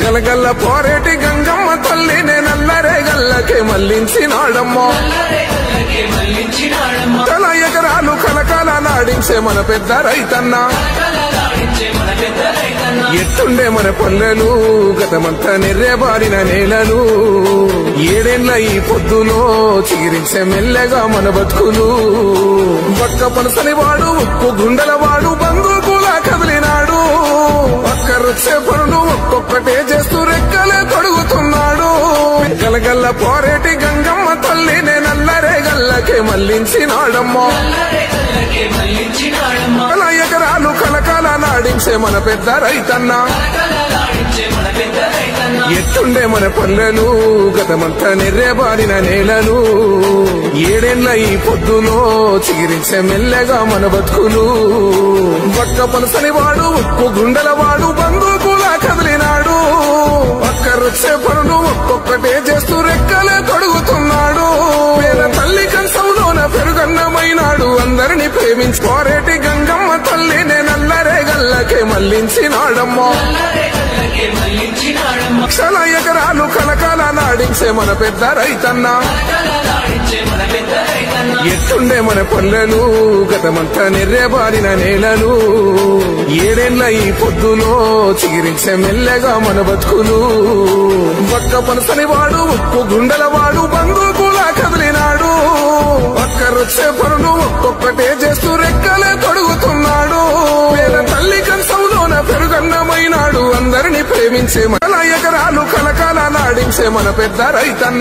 గలగల్ల పోరేటి గంగమ్మ తల్లి నల్లరే గల్లకే మళ్ళించినాడమ్మా తల ఎకరాలు కలకాల నాడించే మన పెద్ద రైతన్న ఎట్టుండే మన పల్లెలు గతమంతా నెర్రెబారిన నేలలు ఏడేళ్ల ఈ పొద్దులో చిగిరించే మెల్లగా మన బతుకులు బక్క పనసని వాడు ఉప్పు గుండెల వాడు బంధువులా కదిలినాడు పక్కరొచ్చే పనులు ఒక్కొక్కటే చేస్తూ రెక్కలే తొడుగుతున్నాడు గలగల్ల పోరేటి గంగమ్మ తల్లి నల్లరే గల్లకే మళ్ళించినాడమ్మా కల ఎకరాలు కలకాల నాడించే మన పెద్ద రైతన్న ఎట్టుండే మన పల్లెలు గతమంతా నెర్రెబారిన నేలలు ఏడేళ్ల ఈ పొద్దులో చిగిరించే మెల్లగా మన బతుకులు బక్క పలసని వాడు ఉప్పు గుండెల వాడు బంధువులా కదిలినాడు పక్కరొచ్చే పనులు ఒక్కొక్కటే చేస్తూ రెక్కలే తొడుగుతున్నాడు పేద తల్లి కంచంలోన పెరుగన్నమైనాడు అందరిని ప్రేమించి కోరేటి గంగమ్మ తల్లి నల్లరే గల్లకే మళ్ళించినాడమ్మా లక్షల ఎకరాలు కలకాల నాడించే మన పెద్ద రైతన్న ఎట్టుండే మన పల్లెలు గతమంతా నెర్రెబారిన నేలలు ఏడేళ్ల ఈ పొద్దులో చిగిరించే మెల్లగా మన బతుకులు బక్క పనసని వాడు ఉప్పు గుండెల వాడు బంధువులా కదిలినాడు పక్కరొచ్చే పనులు ఒక్కొక్కటే చేస్తూ రెక్కలే తొడుగుతున్నాడు పేద తల్లి కంచంలోన పెరుగన్నమైనాడు అందరిని ప్రేమించే మన ఎకరాలు కలకాల నాడించే మన పెద్ద రైతన్న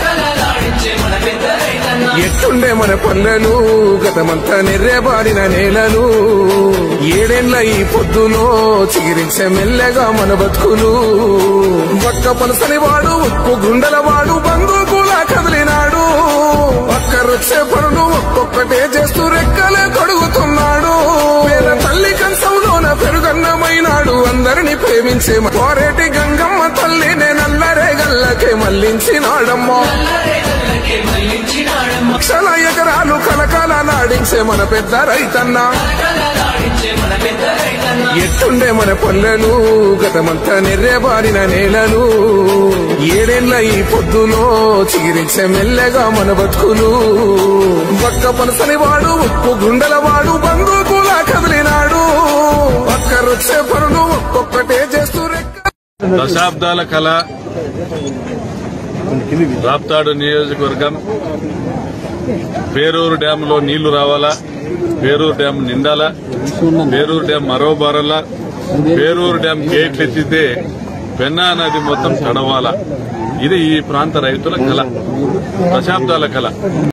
ఎట్టుండే మన పల్లెలు గతమంతా నెర్రెబారిన నేలలు ఏడేళ్ల ఈ పొద్దులో చిగిరించే మెల్లగా మన బతుకులు బక్క పలసని వాడు ఉప్పు గుండెల వాడు బంధువులా కదిలినాడు పక్కరొచ్చే పనులు ఒక్కొక్కటే చేస్తూ రెక్కలే తొడుగుతున్నాడు పేద తల్లి కంచంలోన పెరుగన్నమైనాడు అందరిని ప్రేమించే కోరేటి గంగమ్మ తల్లి నల్లరే గల్లకే మళ్ళించినాడమ్మా లక్షల ఎకరాలు కలకాల నాడించే మన పెద్ద రైతన్న ఎట్టుండే మన పల్లెలు గతమంతా నెర్రెబారిన నేలలు ఏడేళ్ల ఈ పొద్దులో చిగిరించే మెల్లగా మన బతుకులు బక్క పలసని వాడు ఉప్పు గుండెల వాడు బంధువులా కదిలినాడు పక్కరొచ్చే పనులు ఒక్కొక్కటే చేస్తూ రెక్క దశాబ్దాల కళ రాప్తాడు నియోజకవర్గం పేరూరు డ్యాంలో నీళ్లు రావాలా పేరూరు డ్యాం నిండాలా పేరూరు డ్యాం మరో బారలా పేరూరు డ్యాం గేట్లు ఎత్తితే పెన్నా నది మొత్తం తడవాలా ఇది ఈ ప్రాంత రైతుల కళ దశాబ్దాల కళ